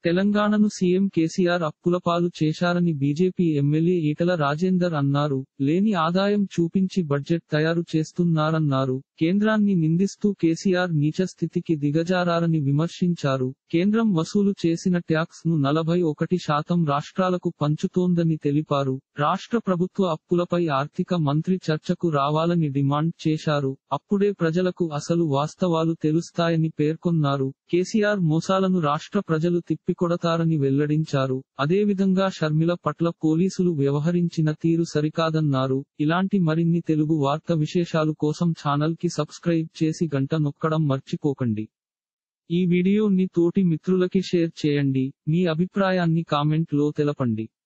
తెలంగాణను సీఎం కేసీఆర్ అప్పులపాలు చేశారని BJP MLA Etela Rajender అన్నారు లేని ఆదాయం చూపించి బడ్జెట్ తయారు చేస్తున్నారన్నారు కేంద్రాన్ని నిందిస్తూ కేసీఆర్ నీచ స్థితికి దిగజారారని విమర్శించారు కేంద్రం వసూలు చేసిన ట్యాక్స్ ను నలభై ఒకటి శాతం రాష్ట్రాలకు పంచుతోందని తెలిపారు రాష్ట్ర ప్రభుత్వ అప్పులపై ఆర్థిక మంత్రి చర్చకు రావాలని డిమాండ్ చేశారు అప్పుడే ప్రజలకు అసలు వాస్తవాలు తెలుస్తాయని పేర్కొన్నారు కేసీఆర్ మోసాలను రాష్ట్ర ప్రజలు తిప్పికొడతారని వెల్లడించారు అదేవిధంగా షర్మిల పట్ల పోలీసులు వ్యవహరించిన తీరు సరికాదన్నారు ఇలాంటి మరిన్ని తెలుగు వార్త విశేషాలు కోసం ఛానల్ కి సబ్స్క్రైబ్ చేసి గంట నొక్కడం మర్చిపోకండి ఈ వీడియోని తోటి మిత్రులకి షేర్ చేయండి మీ అభిప్రాయాన్ని కామెంట్ లో తెలపండి